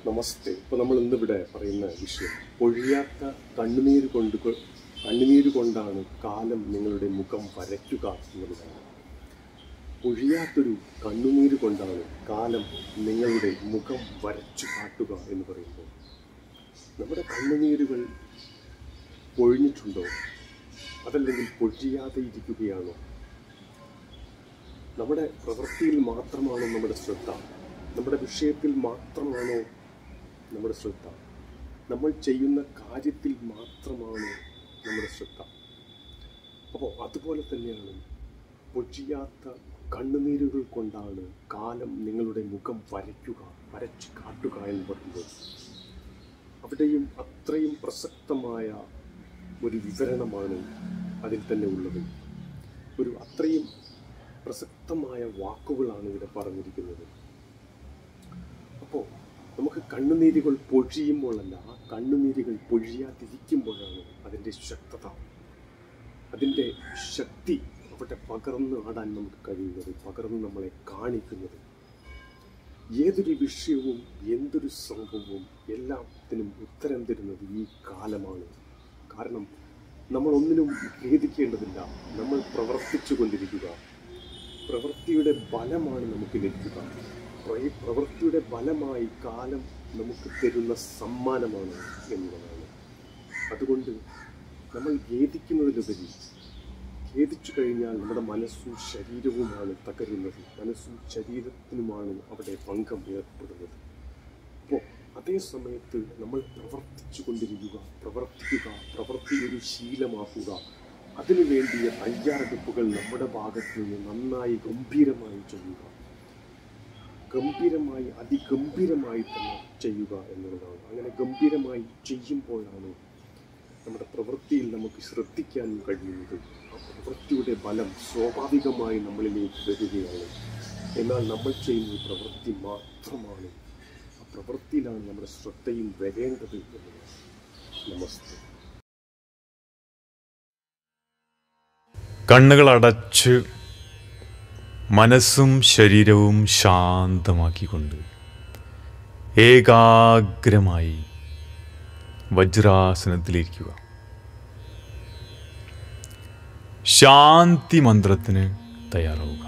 നമസ്തേ ഇപ്പോൾ നമ്മൾ ഇന്നിവിടെ പറയുന്ന വിഷയം പൊഴിയാത്ത കണ്ണുനീര് കൊണ്ട് കൊ- കണ്ണുനീര് കൊണ്ടാണ് കാലം നിങ്ങളുടെ മുഖം വരയ്ക്കുക എന്നുള്ളതാണ് പൊഴിയാത്തൊരു കണ്ണുനീര് കൊണ്ടാണ് കാലം നിങ്ങളുടെ മുഖം വരച്ചു കാട്ടുക എന്ന് പറയുമ്പോൾ നമ്മുടെ കണ്ണുനീരുകൾ പൊഴിഞ്ഞിട്ടുണ്ടോ അതല്ലെങ്കിൽ പൊഴിയാതെ ഇരിക്കുകയാണോ നമ്മുടെ പ്രവൃത്തിയിൽ മാത്രമാണോ നമ്മുടെ ശ്രദ്ധ നമ്മുടെ വിഷയത്തിൽ മാത്രമാണോ നമ്മുടെ ശ്രദ്ധ നമ്മൾ ചെയ്യുന്ന കാര്യത്തിൽ മാത്രമാണോ നമ്മുടെ ശ്രദ്ധ അപ്പോൾ അതുപോലെ തന്നെയാണ് പൊഴിയാത്ത കണ്ണുനീരുകൾ കൊണ്ടാണ് കാലം നിങ്ങളുടെ മുഖം വരയ്ക്കുക വരച്ച് കാട്ടുക എന്ന് പറയുന്നത് അവിടെയും അത്രയും പ്രസക്തമായ ഒരു വിവരണമാണ് അതിൽ തന്നെ ഉള്ളത് ഒരു അത്രയും പ്രസക്തമായ വാക്കുകളാണ് ഇവിടെ പറഞ്ഞിരിക്കുന്നത് അപ്പോൾ നമുക്ക് കണ്ണുനീരുകൾ പൊഴിയുമ്പോഴല്ല ആ കണ്ണുനീരുകൾ പൊഴിയാതിരിക്കുമ്പോഴാണ് അതിൻ്റെ ശക്തത അതിൻ്റെ ശക്തി അവിടെ പകർന്ന് ആടാൻ നമുക്ക് കഴിയുന്നത് പകർന്ന് നമ്മളെ കാണിക്കുന്നത് ഏതൊരു വിഷയവും എന്തൊരു സംഭവവും എല്ലാത്തിനും ഉത്തരം തരുന്നത് ഈ കാലമാണ് കാരണം നമ്മൾ ഒന്നിനും ഖേദിക്കേണ്ടതില്ല നമ്മൾ പ്രവർത്തിച്ചു കൊണ്ടിരിക്കുക പ്രവൃത്തിയുടെ ബലമാണ് നമുക്ക് ലഭിക്കുക പ്രയ- പ്രവൃത്തിയുടെ ബലമായി കാലം നമുക്ക് തരുന്ന സമ്മാനമാണ് എന്നുള്ളതാണ് അതുകൊണ്ട് നമ്മൾ ഖേദിക്കുന്നതിലുപരി ഖേദിച്ചു കഴിഞ്ഞാൽ നമ്മുടെ മനസ്സും ശരീരവുമാണ് തകരുന്നത് മനസ്സും ശരീരത്തിനുമാണ് അവിടെ ഭംഗം ഏർപ്പെടുന്നത് അപ്പോൾ അതേ സമയത്ത് നമ്മൾ പ്രവർത്തിച്ചു കൊണ്ടിരിക്കുക പ്രവർത്തിക്കുക പ്രവൃത്തി ഒരു ശീലമാക്കുക അതിനു വേണ്ടിയ തയ്യാറെടുപ്പുകൾ നമ്മുടെ ഭാഗത്ത് നിന്ന് നന്നായി ഗംഭീരമായി ചെയ്യുക ഗംഭീരമായി അതിഗംഭീരമായി തന്നെ ചെയ്യുക എന്നുള്ളതാണ് അങ്ങനെ ഗംഭീരമായി ചെയ്യുമ്പോഴാണ് നമ്മുടെ പ്രവൃത്തിയിൽ നമുക്ക് ശ്രദ്ധിക്കാൻ കഴിയുന്നത് ആ പ്രവൃത്തിയുടെ ബലം സ്വാഭാവികമായി നമ്മളിലേക്ക് വരികയാണ് എന്നാൽ നമ്മൾ ചെയ്യുന്ന പ്രവൃത്തി മാത്രമാണ് ആ പ്രവൃത്തിയിലാണ് നമ്മുടെ ശ്രദ്ധയും വരേണ്ടത് എന്നുള്ളത് നമസ്തേ കണ്ണുകൾ അടച്ച് മനസ്സും ശരീരവും ശാന്തമാക്കിക്കൊണ്ട് ഏകാഗ്രമായി വജ്രാസനത്തിലിരിക്കുക ശാന്തി മന്ത്രത്തിന് തയ്യാറാവുക